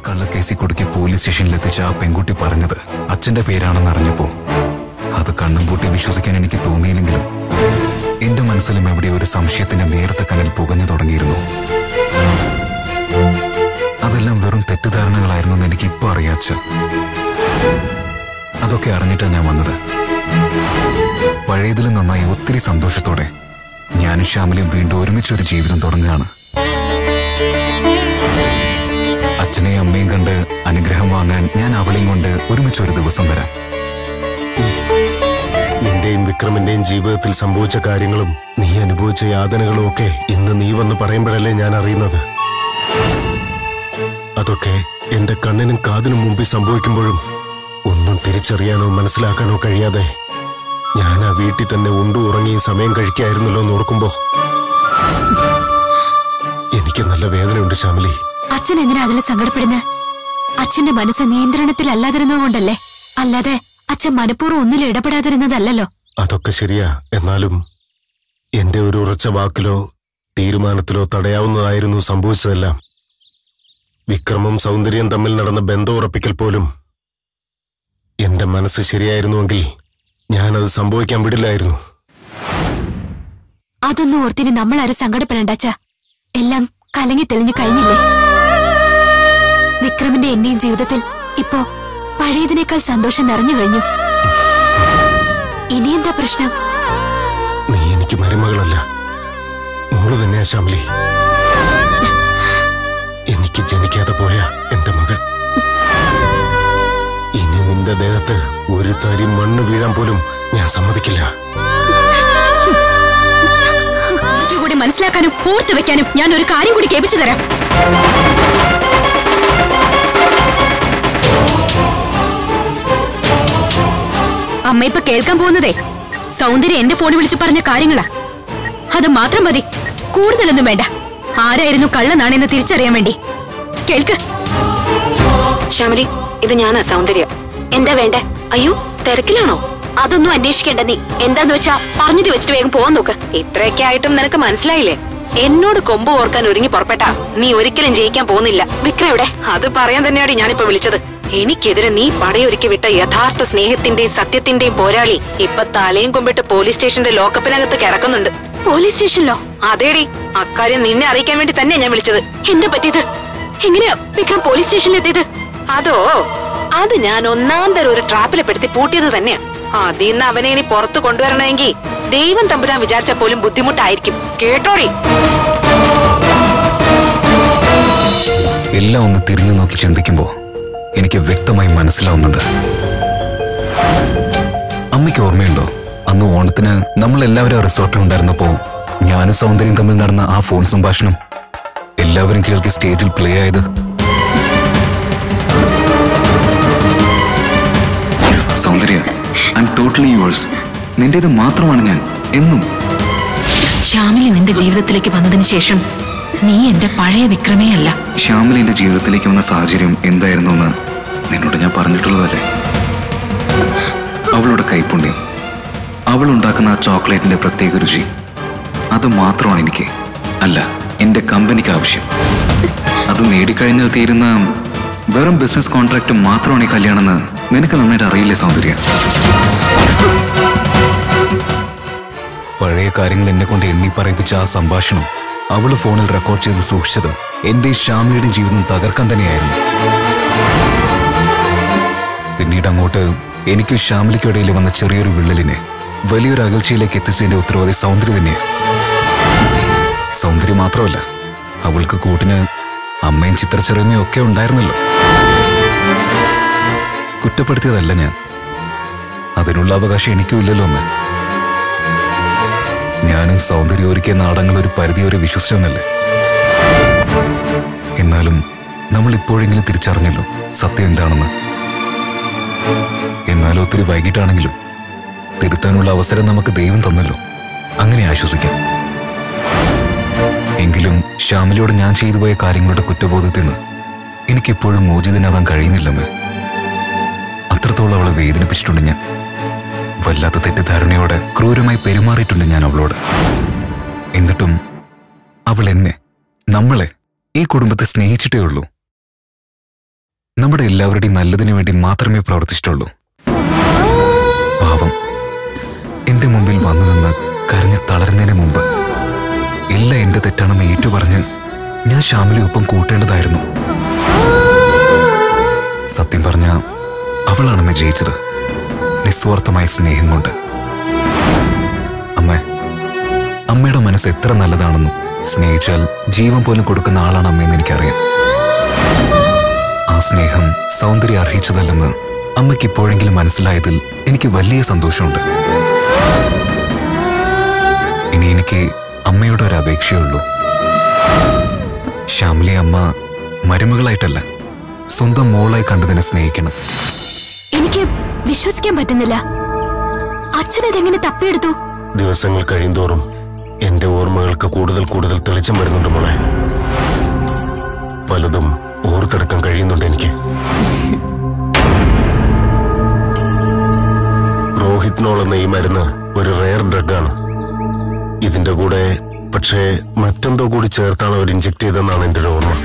കള്ളക്കേസിൽ കൊടുക്കി പോലീസ് സ്റ്റേഷനിൽ എത്തിച്ച ആ പെൺകുട്ടി പറഞ്ഞത് അച്ഛന്റെ പേരാണെന്ന് അറിഞ്ഞപ്പോ അത് കണ്ണും പൂട്ടി വിശ്വസിക്കാൻ എനിക്ക് തോന്നിയില്ലെങ്കിലും എന്റെ മനസ്സിലും എവിടെ ഒരു സംശയത്തിന്റെ നേരത്തെ കനൽ പുകഞ്ഞു തുടങ്ങിയിരുന്നു അതെല്ലാം വെറും തെറ്റിദ്ധാരണകളായിരുന്നു എന്ന് എനിക്ക് ഇപ്പൊ അറിയാച്ച അതൊക്കെ അറിഞ്ഞിട്ടാ ഞാൻ വന്നത് പഴയതിലും നന്നായി ഒത്തിരി സന്തോഷത്തോടെ ഞാനും ശ്യാമലയും വീണ്ടും ഒരുമിച്ചൊരു ജീവിതം തുടങ്ങുകയാണ് അച്ഛനെയും അമ്മയും കണ്ട് അനുഗ്രഹം വാങ്ങാൻ ഞാൻ അവളെയും കൊണ്ട് ഒരുമിച്ചൊരു ദിവസം വരാം നിന്റെയും വിക്രമിന്റെയും ജീവിതത്തിൽ സംഭവിച്ച കാര്യങ്ങളും നീ അനുഭവിച്ച യാതനകളും ഒക്കെ ഇന്ന് നീ വന്ന് പറയുമ്പോഴല്ലേ ഞാൻ അറിയുന്നത് അതൊക്കെ എന്റെ കണ്ണിനും കാതിനും മുമ്പിൽ സംഭവിക്കുമ്പോഴും ഒന്നും തിരിച്ചറിയാനോ മനസ്സിലാക്കാനോ കഴിയാതെ ഞാൻ ആ വീട്ടിൽ തന്നെ ഉണ്ടു ഉറങ്ങി സമയം കഴിക്കായിരുന്നല്ലോ എന്ന് ഓർക്കുമ്പോ എനിക്ക് നല്ല വേദനയുണ്ട് ശ്യാമലി അച്ഛൻ എന്തിനാ അതിൽ സങ്കടപ്പെടുന്നത് അച്ഛന്റെ മനസ്സ് നിയന്ത്രണത്തിലല്ലാതിരുന്നതുകൊണ്ടല്ലേ അല്ലാതെ അച്ഛൻ മനഃപൂർവ്വം ഒന്നിലും ഇടപെടാതിരുന്നതല്ലല്ലോ അതൊക്കെ ശരിയാ എന്നാലും എന്റെ ഒരു ഉറച്ച വാക്കിലോ തീരുമാനത്തിലോ തടയാവുന്നതായിരുന്നു സംഭവിച്ചതെല്ലാം വിക്രമും സൗന്ദര്യം തമ്മിൽ നടന്ന ബന്ധം ഉറപ്പിക്കൽ പോലും എന്റെ മനസ്സ് ശരിയായിരുന്നുവെങ്കിൽ ഞാനത് സംഭവിക്കാൻ വിടില്ലായിരുന്നു അതൊന്നും ഓർത്തിന് നമ്മൾ ആരും സങ്കടപ്പെടണ്ട അച്ഛാ എല്ലാം കലങ്ങി തെളിഞ്ഞു കഴിഞ്ഞില്ലേ വിക്രമിന്റെ എന്റെയും ജീവിതത്തിൽ ഇപ്പോ പഴയതിനേക്കാൾ സന്തോഷം നിറഞ്ഞു കഴിഞ്ഞു ഇനി എന്താ പ്രശ്നം നീ എനിക്ക് മരുമകളല്ല മോള് തന്നെയാ ശ്യാമലി എനിക്ക് ജനിക്കാതെ പോയ എന്റെ മകൾ ഇനി നിന്റെ ദേഹത്ത് ഒരു തരി മണ്ണ് വീഴാൻ പോലും ഞാൻ സമ്മതിക്കില്ല കൂടി മനസ്സിലാക്കാനും ഓർത്തു വെക്കാനും ഞാൻ ഒരു കാര്യം കൂടി കേൾപ്പിച്ചു തരാം അമ്മ ഇപ്പൊ കേൾക്കാൻ പോകുന്നതേ സൗന്ദര്യം എന്റെ ഫോണിൽ വിളിച്ചു പറഞ്ഞ കാര്യങ്ങളാ അത് മാത്രം മതി കൂടുതലൊന്നും വേണ്ട ആരായിരുന്നു കള്ളനാണെന്ന് തിരിച്ചറിയാൻ വേണ്ടി കേൾക്ക് ശ്യാമലി ഇത് ഞാനാ സൗന്ദര്യം എന്താ വേണ്ടേ അയ്യോ തിരക്കിലാണോ അതൊന്നും അന്വേഷിക്കേണ്ട നീ എന്താന്ന് വെച്ചാ പറഞ്ഞിട്ട് വെച്ചിട്ട് വേഗം പോവാൻ നോക്ക് ഇത്രയൊക്കെ ആയിട്ടും നിനക്ക് മനസ്സിലായില്ലേ എന്നോട് കൊമ്പ് ഓർക്കാൻ ഒരുങ്ങി പുറപ്പെട്ടാ നീ ഒരിക്കലും ജയിക്കാൻ പോകുന്നില്ല വിക്രം എവിടെ അത് പറയാൻ തന്നെയാണ് ഞാനിപ്പോ വിളിച്ചത് എനിക്കെതിരെ നീ പടയൊരുക്കി വിട്ട യഥാർത്ഥ സ്നേഹത്തിന്റെയും സത്യത്തിന്റെയും പോരാളി ഇപ്പൊ തലയും കൊമ്പിട്ട് പോലീസ് സ്റ്റേഷന്റെ ലോക്കപ്പിനകത്ത് കിടക്കുന്നുണ്ട് പോലീസ് സ്റ്റേഷനിലോ അതേടി അക്കാര്യം നിന്നെ അറിയിക്കാൻ വേണ്ടി തന്നെ ഞാൻ വിളിച്ചത് എന്താ പറ്റിയത് എങ്ങനെയാ വിക്രം പോലീസ് സ്റ്റേഷനിൽ എത്തിയത് അതോ അത് ഞാൻ ഒന്നാം തരം ഒരു ട്രാപ്പിലെ പെടുത്തി പൂട്ടിയത് തന്നെയാ അതിന്ന് അവനെ ഇനി പുറത്തു കൊണ്ടുവരണമെങ്കിൽ ദൈവം തമ്പുരാൻ വിചാരിച്ച പോലും ബുദ്ധിമുട്ടായിരിക്കും കേട്ടോടി എല്ലാം ഒന്ന് തിരിഞ്ഞു നോക്കി ചിന്തിക്കുമ്പോൾ എനിക്ക് വ്യക്തമായി മനസ്സിലാവുന്നുണ്ട് അമ്മയ്ക്ക് ഓർമ്മയുണ്ടോ അന്ന് ഓണത്തിന് നമ്മൾ എല്ലാവരും റിസോർട്ടിൽ ഉണ്ടായിരുന്നപ്പോ ഞാനും സൗന്ദര്യം തമ്മിൽ നടന്ന ആ ഫോൺ സംഭാഷണം എല്ലാവരും കേൾക്കി സ്റ്റേജിൽ പ്ലേ ആയത് Soundarya I'm totally yours നിന്റേത് മാത്രമാണ് ഞാൻ എന്നും ശ്യാമിലി നിന്റെ ജീവിതത്തിലേക്ക് വന്നതിന് ശേഷം നീ എന്റെ പഴയ വിക്രമേ അല്ല ശ്യാമിൽ എന്റെ ജീവിതത്തിലേക്ക് വന്ന സാഹചര്യം എന്തായിരുന്നു എന്ന് നിന്നോട് ഞാൻ പറഞ്ഞിട്ടുള്ളതല്ലേ അവളുടെ കൈപ്പുണ്യം അവൾ ഉണ്ടാക്കുന്ന ആ ചോക്ലേറ്റിന്റെ പ്രത്യേക രുചി അത് മാത്രമാണ് എനിക്ക് അല്ല എന്റെ കമ്പനിക്ക് ആവശ്യം അത് നേടിക്കഴിഞ്ഞാൽ തീരുന്ന വെറും ബിസിനസ് കോൺട്രാക്ട് മാത്രമാണ് ഈ കല്യാണമെന്ന് നിനക്ക് നന്നായിട്ട് അറിയില്ലേ സൗന്ദര്യ പഴയ കാര്യങ്ങൾ എന്നെ കൊണ്ട് എണ്ണി പറയിപ്പിച്ച ആ സംഭാഷണം അവള് ഫോണിൽ റെക്കോർഡ് ചെയ്ത് സൂക്ഷിച്ചത് എന്റെ ശ്യാമിലിയുടെ ജീവിതം തകർക്കാൻ തന്നെയായിരുന്നു പിന്നീട് അങ്ങോട്ട് എനിക്ക് ശ്യാമിലിക്കിടയിൽ വന്ന ചെറിയൊരു വിള്ളലിനെ വലിയൊരു അകൽച്ചയിലേക്ക് എത്തിച്ചതിന്റെ ഉത്തരവാദി സൗന്ദര്യ തന്നെയാണ് സൗന്ദര്യം മാത്രമല്ല അവൾക്ക് കൂട്ടിന് അമ്മയും ചിത്രച്ചെറിയമ്മയും ഒക്കെ ഉണ്ടായിരുന്നല്ലോ കുറ്റപ്പെടുത്തിയതല്ല ഞാൻ അതിനുള്ള അവകാശം എനിക്കും ഇല്ലല്ലോ അമ്മ ഞാനും സൗന്ദര്യം ഒരുക്കിയ നാടങ്ങൾ ഒരു പരിധിവരെ വിശ്വസിച്ചവനല്ലേ എന്നാലും നമ്മൾ ഇപ്പോഴെങ്കിലും തിരിച്ചറിഞ്ഞല്ലോ സത്യം എന്താണെന്ന് എന്നാലും ഒത്തിരി വൈകിട്ടാണെങ്കിലും തിരുത്താനുള്ള അവസരം നമുക്ക് ദൈവം തന്നല്ലോ അങ്ങനെ ആശ്വസിക്കാം എങ്കിലും ശ്യാമിലിയോട് ഞാൻ ചെയ്തു പോയ കാര്യങ്ങളുടെ കുറ്റബോധത്തിൽ നിന്ന് എനിക്കിപ്പോഴും മോചിതനാവാൻ കഴിയുന്നില്ലമ്മേ അത്രത്തോളം അവളെ വേദനിപ്പിച്ചിട്ടുണ്ട് ഞാൻ വല്ലാത്ത തെറ്റിദ്ധാരണയോടെ ക്രൂരമായി പെരുമാറിയിട്ടുണ്ട് ഞാൻ അവളോട് എന്നിട്ടും അവൾ എന്നെ നമ്മളെ ഈ കുടുംബത്തെ സ്നേഹിച്ചിട്ടേ ഉള്ളൂ നമ്മുടെ എല്ലാവരുടെയും നല്ലതിനു വേണ്ടി മാത്രമേ പ്രവർത്തിച്ചിട്ടുള്ളൂ പാവം എന്റെ മുമ്പിൽ വന്നു നിന്ന് കരഞ്ഞ് തളരുന്നതിന് മുമ്പ് എല്ലാം എന്റെ തെറ്റാണെന്ന് ഏറ്റുപറഞ്ഞ് ഞാൻ ശ്യാമിലെ ഒപ്പം കൂട്ടേണ്ടതായിരുന്നു സത്യം പറഞ്ഞ അവളാണെന്ന് ജയിച്ചത് നിസ്വാർത്ഥമായ സ്നേഹം കൊണ്ട് അമ്മ അമ്മയുടെ മനസ്സ് എത്ര നല്ലതാണെന്നും സ്നേഹിച്ചാൽ ജീവൻ പോലും കൊടുക്കുന്ന ആളാണ് അമ്മയെന്ന് എനിക്കറിയാം ആ സ്നേഹം സൗന്ദര്യം അർഹിച്ചതല്ലെന്ന് അമ്മയ്ക്ക് ഇപ്പോഴെങ്കിലും മനസ്സിലായതിൽ എനിക്ക് വലിയ സന്തോഷമുണ്ട് ഇനി എനിക്ക് അമ്മയുടെ ഒരു അപേക്ഷയുള്ളൂ ശ്യാമിലെ അമ്മ മരുമകളായിട്ടല്ല സ്വന്തം മോളായി കണ്ടതിനെ സ്നേഹിക്കണം എനിക്ക് വിശ്വസിക്കാൻ പറ്റുന്നില്ല അച്ഛനതെങ്ങനെ തപ്പിയെടുത്തു ദിവസങ്ങൾ കഴിയുന്തോറും എന്റെ ഓർമ്മകൾക്ക് കൂടുതൽ കൂടുതൽ തെളിച്ചം വരുന്നുണ്ട് മോളെ പലതും ഓർത്തെടുക്കാൻ കഴിയുന്നുണ്ട് എനിക്ക് റോഹിത്നോൾ എന്ന ഈ മരുന്ന് ഒരു റെയർ ഡ്രഗാണ് ഇതിന്റെ കൂടെ പക്ഷേ മറ്റെന്തോ കൂടി ചേർത്താണ് അവർ ഇഞ്ചെക്ട് ചെയ്തെന്നാണ് എന്റെ ഒരു ഓർമ്മ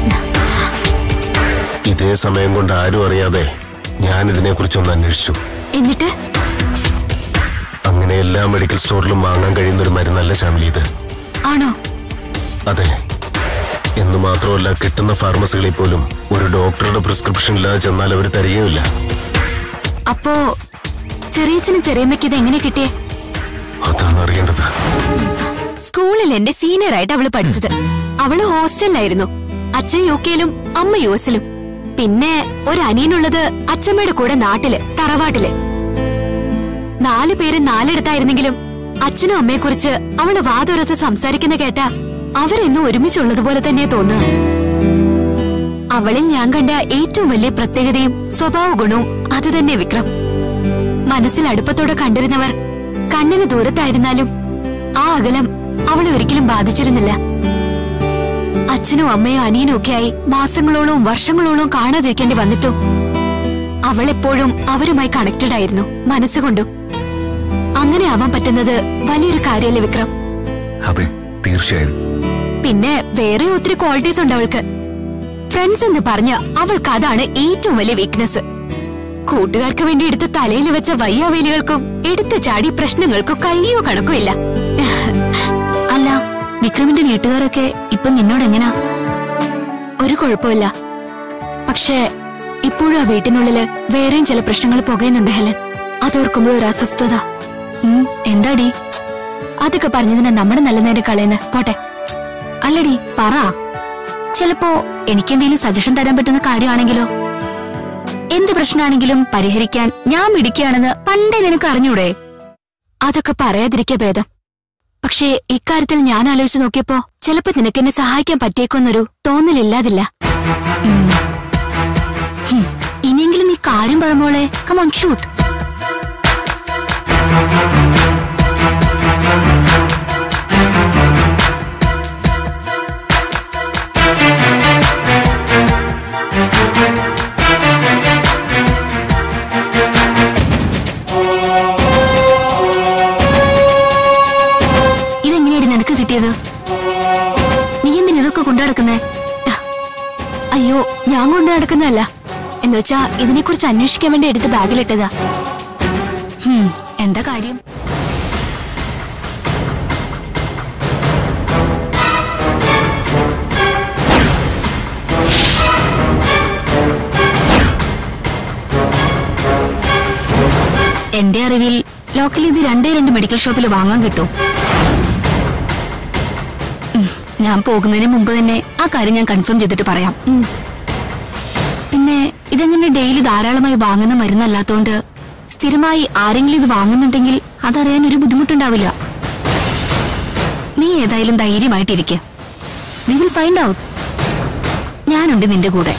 ഇതേ സമയം കൊണ്ട് ആരും അറിയാതെ ഞാൻ ഇതിനെക്കുറിച്ചൊന്ന് അന്വേഷിച്ചു എന്നിട്ട് അങ്ങനെ എല്ലാ മെഡിക്കൽ സ്റ്റോറിലും വാങ്ങാൻ കഴിയുന്ന ഒരു മരുന്നല്ല ശ്യാമിലി ഇത് ആണോ അതെ എന്ന് മാത്രമല്ല കിട്ടുന്ന ഫാർമസികളിൽ പോലും ഒരു ഡോക്ടറുടെ പ്രിസ്ക്രിപ്ഷൻ ഇല്ലാതെ ചെന്നാൽ അവർ തരികയുമില്ല അപ്പോ ചെറിയച്ഛനും ചെറിയമ്മയ്ക്ക് ഇത് എങ്ങനെ കിട്ടിയേ അതാണ് അറിയേണ്ടത് സ്കൂളിൽ എന്റെ സീനിയർ ആയിട്ട് അവള് പഠിച്ചത് അവള് ഹോസ്റ്റലിലായിരുന്നു അച്ഛൻ യു കെയിലും അമ്മ യു എസിലും പിന്നെ ഒരു അനിയനുള്ളത് അച്ഛമ്മയുടെ കൂടെ നാട്ടില് തറവാട്ടില് നാലു പേര് നാലിടത്തായിരുന്നെങ്കിലും അച്ഛനും അമ്മയെ കുറിച്ച് അവള് വാതുറത്ത് സംസാരിക്കുന്ന കേട്ട അവരെന്നും ഒരുമിച്ചുള്ളതുപോലെ തന്നെ തോന്നുക അവളിൽ ഞാൻ കണ്ട ഏറ്റവും വലിയ പ്രത്യേകതയും സ്വഭാവ ഗുണവും അത് തന്നെ വിക്രം മനസ്സിൽ അടുപ്പത്തോടെ കണ്ടിരുന്നവർ കണ്ണിന് ദൂരത്തായിരുന്നാലും ആ അകലം അവളെ ഒരിക്കലും ബാധിച്ചിരുന്നില്ല അച്ഛനും അമ്മയും അനിയനും ഒക്കെയായി മാസങ്ങളോളവും വർഷങ്ങളോളവും കാണാതിരിക്കേണ്ടി വന്നിട്ടും അവൾ എപ്പോഴും അവരുമായി കണക്റ്റഡ് ആയിരുന്നു മനസ്സുകൊണ്ടും അങ്ങനെ ആവാൻ പറ്റുന്നത് വലിയൊരു കാര്യമല്ലേ വിക്രം അതെ തീർച്ചയായും പിന്നെ വേറെ ഒത്തിരി ക്വാളിറ്റീസ് ഉണ്ട് അവൾക്ക് ഫ്രണ്ട്സ് എന്ന് പറഞ്ഞ അവൾക്ക് അതാണ് ഏറ്റവും വലിയ വീക്ക്നെസ് കൂട്ടുകാർക്ക് വേണ്ടി എടുത്ത് തലയിൽ വെച്ച വയ്യാവേലികൾക്കും എടുത്തു ചാടി പ്രശ്നങ്ങൾക്കും കയ്യോ കണക്കോ ഇല്ല അല്ല വിക്രമിന്റെ വീട്ടുകാരൊക്കെ ഇപ്പൊ നിന്നോട് എങ്ങനാ ഒരു കുഴപ്പമില്ല പക്ഷേ ഇപ്പോഴും ആ വീട്ടിനുള്ളില് വേറെയും ചില പ്രശ്നങ്ങൾ പുകയുന്നുണ്ട് ഹെലൻ അതോർക്കുമ്പോഴും ഒരു അസ്വസ്ഥത ഉം, എന്താടി അതൊക്കെ പറഞ്ഞതിനെ നമ്മുടെ നല്ല നേരം കളയുന്ന പോട്ടെ അല്ലടി പറ ചിലപ്പോ എനിക്കെന്തെങ്കിലും സജഷൻ തരാൻ പറ്റുന്ന കാര്യമാണെങ്കിലോ എന്ത് പ്രശ്നമാണെങ്കിലും പരിഹരിക്കാൻ ഞാൻ മിടിക്കുകയാണെന്ന് പണ്ടേ നിനക്ക് അറിഞ്ഞൂടെ അതൊക്കെ പറയാതിരിക്കുക ഭേദം പക്ഷേ ഇക്കാര്യത്തിൽ ഞാൻ ആലോചിച്ച് നോക്കിയപ്പോ ചിലപ്പോ നിനക്ക് എന്നെ സഹായിക്കാൻ പറ്റിയേക്കൊന്നൊരു തോന്നലില്ലാതില്ല ഉം. ഹും. ഇനിയെങ്കിലും നീ കാര്യം പറയുമ്പോളെ കമോൺ ഷൂട്ട് ഇതെങ്ങനെയാണ് നിനക്ക് കിട്ടിയത് നീ എന്തിനാ ഇതൊക്കെ കൊണ്ടു നടക്കുന്നേ അയ്യോ ഞാൻ കൊണ്ടു നടക്കുന്നതല്ല എന്നുവെച്ചാ ഇതിനെക്കുറിച്ച് അന്വേഷിക്കാൻ വേണ്ടി എടുത്ത് ബാഗിലിട്ടതാ ഹും, എന്താ കാര്യം എന്റെ അറിവിൽ ലോക്കൽ ഇത് രണ്ടേ രണ്ട് മെഡിക്കൽ ഷോപ്പിൽ വാങ്ങാൻ കിട്ടും ഉം, ഞാൻ പോകുന്നതിന് മുമ്പ് തന്നെ ആ കാര്യം ഞാൻ കൺഫേം ചെയ്തിട്ട് പറയാം ഉം. പിന്നെ ഇതെങ്ങനെ ഡെയിലി ധാരാളമായി വാങ്ങുന്ന മരുന്നല്ലാത്തോണ്ട് സ്ഥിരമായി ആരെങ്കിലും ഇത് വാങ്ങുന്നുണ്ടെങ്കിൽ അതറിയാൻ ഒരു ബുദ്ധിമുട്ടുണ്ടാവില്ല നീ ഏതായാലും ധൈര്യമായിട്ടിരിക്കെ വി വിൽ ഫൈൻഡ് ഔട്ട് ഞാനുണ്ട് നിന്റെ കൂടെ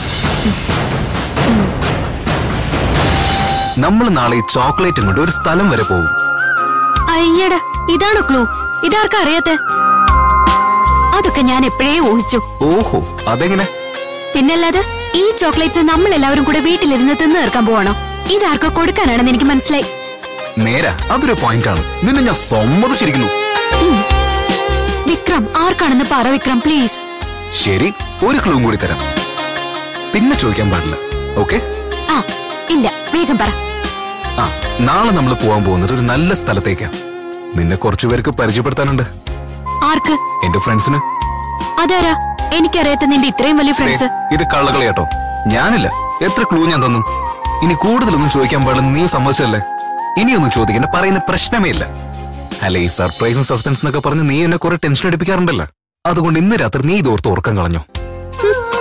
നമ്മൾ നാളെ ഈ ചോക്ലേറ്റും കൊണ്ട് ഒരു സ്ഥലം വരെ പോകും അയ്യട ഇതാണോ ക്ലൂ ഇതാർക്കും അറിയാത്തെ അതൊക്കെ ഞാൻ എപ്പോഴേ ഊഹിച്ചു ഓഹോ അതെങ്ങനെ പിന്നല്ലാതെ ഈ ചോക്ലേറ്റ്സ് നമ്മൾ എല്ലാവരും കൂടെ വീട്ടിലിരുന്ന് തിന്നു തീർക്കാൻ പോവാണോ ഇതാർക്കോ കൊടുക്കാനാണെന്ന് എനിക്ക് മനസ്സിലായി നേരാ അതൊരു പോയിന്റ് ആണ് നിന്നെ ഞാൻ സമ്മതിച്ചിരിക്കുന്നു വിക്രം ആർക്കാണെന്ന് പറ വിക്രം പ്ലീസ് ശരി ഒരു ക്ലൂവും കൂടി തരാം പിന്നെ ചോദിക്കാൻ പാടില്ല ഓക്കെ ആ ഇല്ല വേഗം പറ ആ നാളെ നമ്മൾ പോവാൻ പോകുന്നത് ഒരു നല്ല സ്ഥലത്തേക്കാ നിന്നെ കുറച്ചു പേർക്ക് പരിചയപ്പെടുത്താനുണ്ട് ആർക്ക് എന്റെ ഫ്രണ്ട്സിന് അതാരാ എനിക്കറിയാത്ത നിന്റെ ഇത്രയും വലിയ ഫ്രണ്ട്സ് ഇത് കള്ളകളി കേട്ടോ ഞാനില്ല എത്ര ക്ലൂ ഞാൻ തന്നു ഇനി കൂടുതലൊന്നും ചോദിക്കാൻ പാടില്ലെന്ന് നീ സമ്മതിച്ചല്ലേ ഇനിയൊന്നും ചോദിക്കേണ്ട പറയുന്ന പ്രശ്നമേ ഇല്ല അല്ല ഈ സർപ്രൈസും സസ്പെൻസ് എന്നൊക്കെ പറഞ്ഞ് നീ എന്നെ കുറെ ടെൻഷൻ അടിപ്പിക്കാറുണ്ടല്ലോ അതുകൊണ്ട് ഇന്ന് രാത്രി നീ ഇതോർത്ത് ഉറക്കം കളഞ്ഞു